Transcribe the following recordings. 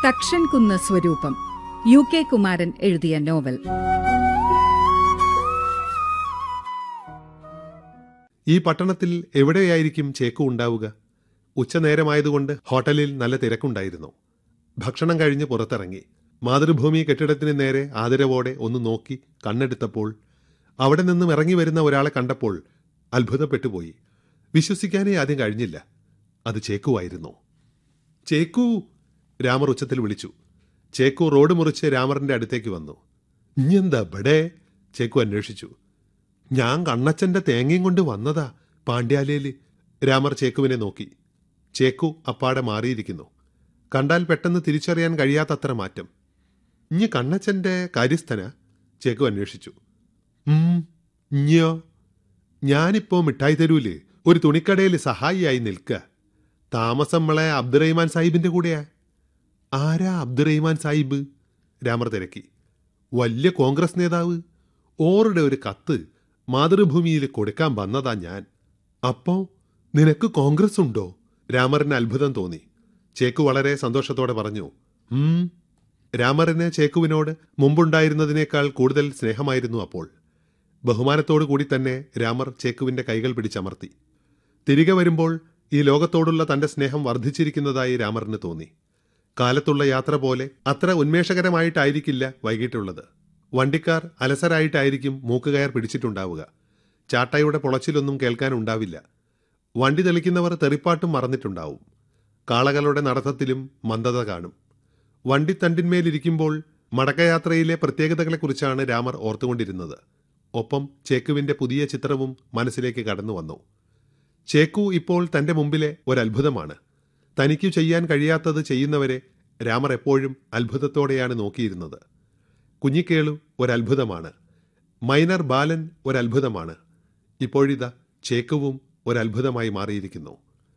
തക്ഷൻ കുന്ന് സ്വരൂപം U K Kumaran എഴുതിയ നോവൽ ഈ പട്ടണത്തിൽ എവിടെയായിരിക്കും ചേക്കു ഉണ്ടാവുക ഉച്ചനേരമായതുകൊണ്ട് ഹോട്ടലിൽ നല്ല തിരക്കുണ്ടായിരുന്നു ഭക്ഷണം കഴിഞ്ഞ് പുറത്തിറങ്ങി മാതൃഭൂമി കെട്ടിടത്തിന് നേരെ ആദരവോടെ ഒന്ന് നോക്കി കണ്ണെടുത്തപ്പോൾ അവിടെ നിന്നും ഇറങ്ങി വരുന്ന ഒരാളെ കണ്ടപ്പോൾ അത്ഭുതപ്പെട്ടുപോയി വിശ്വസിക്കാനേ ആദ്യം കഴിഞ്ഞില്ല അത് ചേക്കുവായിരുന്നു ചേക്കു രാമർ ഉച്ചത്തിൽ വിളിച്ചു ചേക്കു റോഡ് മുറിച്ച് രാമറിന്റെ അടുത്തേക്ക് വന്നു ഇഞ്ഞെന്താ ബടേ ചേക്കു അന്വേഷിച്ചു ഞാൻ കണ്ണച്ചന്റെ തേങ്ങയും കൊണ്ട് വന്നതാ പാണ്ഡ്യാലയില് രാമർ ചേക്കുവിനെ നോക്കി ചേക്കു അപ്പാടെ മാറിയിരിക്കുന്നു കണ്ടാൽ പെട്ടെന്ന് തിരിച്ചറിയാൻ കഴിയാത്തത്ര മാറ്റം ഇഞ്ഞ് കണ്ണച്ചന്റെ കാര്യസ്ഥന ചേക്കു അന്വേഷിച്ചു ഉം ഇഞ്ഞോ ഞാനിപ്പോ മിഠായി തരൂല് ഒരു തുണിക്കടയിൽ സഹായിയായി നിൽക്കുക താമസം നമ്മളെ അബ്ദുറഹിമാൻ സാഹിബിന്റെ കൂടെയാ ആരാ അബ്ദുറഹിമാൻ സാഹിബ് രാമർ തിരക്കി വലിയ കോൺഗ്രസ് നേതാവ് ഓറുടെ ഒരു കത്ത് മാതൃഭൂമിയിൽ കൊടുക്കാൻ വന്നതാ ഞാൻ അപ്പോ നിനക്ക് കോൺഗ്രസ് ഉണ്ടോ രാമറിന് അത്ഭുതം തോന്നി ചേക്കു വളരെ സന്തോഷത്തോടെ പറഞ്ഞു ഉം രാമറിന് ചേക്കുവിനോട് മുമ്പുണ്ടായിരുന്നതിനേക്കാൾ കൂടുതൽ സ്നേഹമായിരുന്നു അപ്പോൾ ബഹുമാനത്തോടു കൂടി തന്നെ രാമർ ചേക്കുവിന്റെ കൈകൾ പിടിച്ചമർത്തി തിരികെ വരുമ്പോൾ ഈ ലോകത്തോടുള്ള തന്റെ സ്നേഹം വർദ്ധിച്ചിരിക്കുന്നതായി രാമറിന് തോന്നി കാലത്തുള്ള യാത്ര പോലെ അത്ര ഉന്മേഷകരമായിട്ടായിരിക്കില്ല വൈകിട്ടുള്ളത് വണ്ടിക്കാർ അലസരായിട്ടായിരിക്കും മൂക്കുകയർ പിടിച്ചിട്ടുണ്ടാവുക ചാട്ടയുടെ പൊളച്ചിലൊന്നും കേൾക്കാനുണ്ടാവില്ല വണ്ടി തെളിക്കുന്നവർ തെറിപ്പാട്ടും മറന്നിട്ടുണ്ടാവും കാളകളുടെ നടത്തത്തിലും മന്ദത കാണും വണ്ടിത്തണ്ടിന്മേലിരിക്കുമ്പോൾ മടക്കയാത്രയിലെ പ്രത്യേകതകളെക്കുറിച്ചാണ് രാമർ ഓർത്തുകൊണ്ടിരുന്നത് ഒപ്പം ചേക്കുവിന്റെ പുതിയ ചിത്രവും മനസ്സിലേക്ക് കടന്നു വന്നു ചേക്കു ഇപ്പോൾ തന്റെ മുമ്പിലെ ഒരത്ഭുതമാണ് തനിക്കു ചെയ്യാൻ കഴിയാത്തത് ചെയ്യുന്നവരെ രാമർ എപ്പോഴും അത്ഭുതത്തോടെയാണ് നോക്കിയിരുന്നത് കുഞ്ഞിക്കേളു ഒരത്ഭുതമാണ് മൈനർ ബാലൻ ഒരത്ഭുതമാണ് ഇപ്പോഴിതാ ചേക്കുവും ഒരത്ഭുതമായി മാറിയിരിക്കുന്നു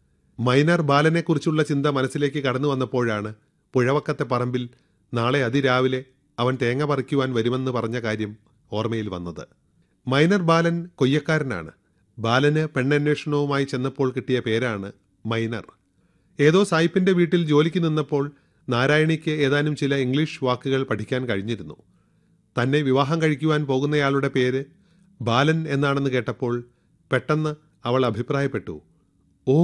മൈനർ ബാലനെക്കുറിച്ചുള്ള ചിന്ത മനസ്സിലേക്ക് കടന്നു വന്നപ്പോഴാണ് പുഴവക്കത്തെ പറമ്പിൽ നാളെ അതിരാവിലെ അവൻ തേങ്ങ പറിക്കുവാൻ വരുമെന്ന് പറഞ്ഞ കാര്യം ഓർമ്മയിൽ വന്നത് മൈനർ ബാലൻ കൊയ്യക്കാരനാണ് ബാലന് പെണ്ണന്വേഷണവുമായി ചെന്നപ്പോൾ കിട്ടിയ പേരാണ് മൈനർ ഏതോ സായിപ്പിന്റെ വീട്ടിൽ ജോലിക്ക് നിന്നപ്പോൾ നാരായണിക്ക് ഏതാനും ചില ഇംഗ്ലീഷ് വാക്കുകൾ പഠിക്കാൻ കഴിഞ്ഞിരുന്നു തന്നെ വിവാഹം കഴിക്കുവാൻ പോകുന്നയാളുടെ പേര് ബാലൻ എന്നാണെന്ന് കേട്ടപ്പോൾ പെട്ടെന്ന് അവൾ അഭിപ്രായപ്പെട്ടു ഓ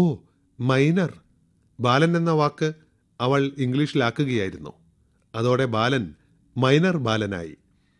മൈനർ ബാലൻ എന്ന വാക്ക് അവൾ ഇംഗ്ലീഷിലാക്കുകയായിരുന്നു അതോടെ ബാലൻ മൈനർ ബാലനായി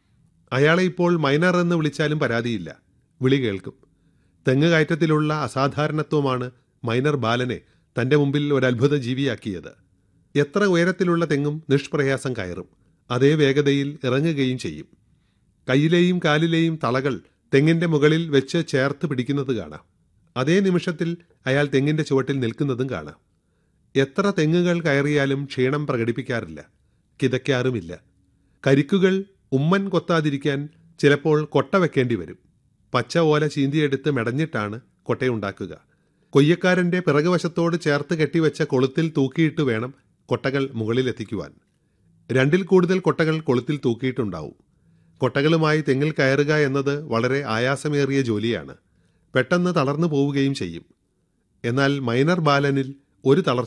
അയാളെ ഇപ്പോൾ മൈനർ എന്ന് വിളിച്ചാലും പരാതിയില്ല വിളി കേൾക്കും തെങ്ങ് കയറ്റത്തിലുള്ള അസാധാരണത്വമാണ് മൈനർ ബാലനെ തന്റെ മുമ്പിൽ ഒരു അത്ഭുത ജീവിയാക്കിയത് എത്ര ഉയരത്തിലുള്ള തെങ്ങും നിഷ്പ്രയാസം കയറും അതേ വേഗതയിൽ ഇറങ്ങുകയും ചെയ്യും കയ്യിലെയും കാലിലെയും തളകൾ തെങ്ങിന്റെ മുകളിൽ വെച്ച് ചേർത്ത് പിടിക്കുന്നത് കാണാം അതേ നിമിഷത്തിൽ അയാൾ തെങ്ങിന്റെ ചുവട്ടിൽ നിൽക്കുന്നതും കാണാം എത്ര തെങ്ങുകൾ കയറിയാലും ക്ഷീണം പ്രകടിപ്പിക്കാറില്ല കിതയ്ക്കാറുമില്ല കരിക്കുകൾ ഉമ്മൻ കൊത്താതിരിക്കാൻ ചിലപ്പോൾ കൊട്ട വെക്കേണ്ടി വരും പച്ച ഓല ചീന്തിയെടുത്ത് മെടഞ്ഞിട്ടാണ് കൊട്ടയുണ്ടാക്കുക കൊയ്യക്കാരന്റെ പിറകുവശത്തോട് ചേർത്ത് കെട്ടിവെച്ച കൊളുത്തിൽ തൂക്കിയിട്ട് വേണം കൊട്ടകൾ മുകളിലെത്തിക്കുവാൻ രണ്ടിൽ കൂടുതൽ കൊട്ടകൾ കൊളുത്തിൽ തൂക്കിയിട്ടുണ്ടാവും കൊട്ടകളുമായി തെങ്ങിൽ കയറുക എന്നത് വളരെ ആയാസമേറിയ ജോലിയാണ് പെട്ടെന്ന് തളർന്നു പോവുകയും ചെയ്യും എന്നാൽ മൈനർ ബാലനിൽ ഒരു തളർച്ച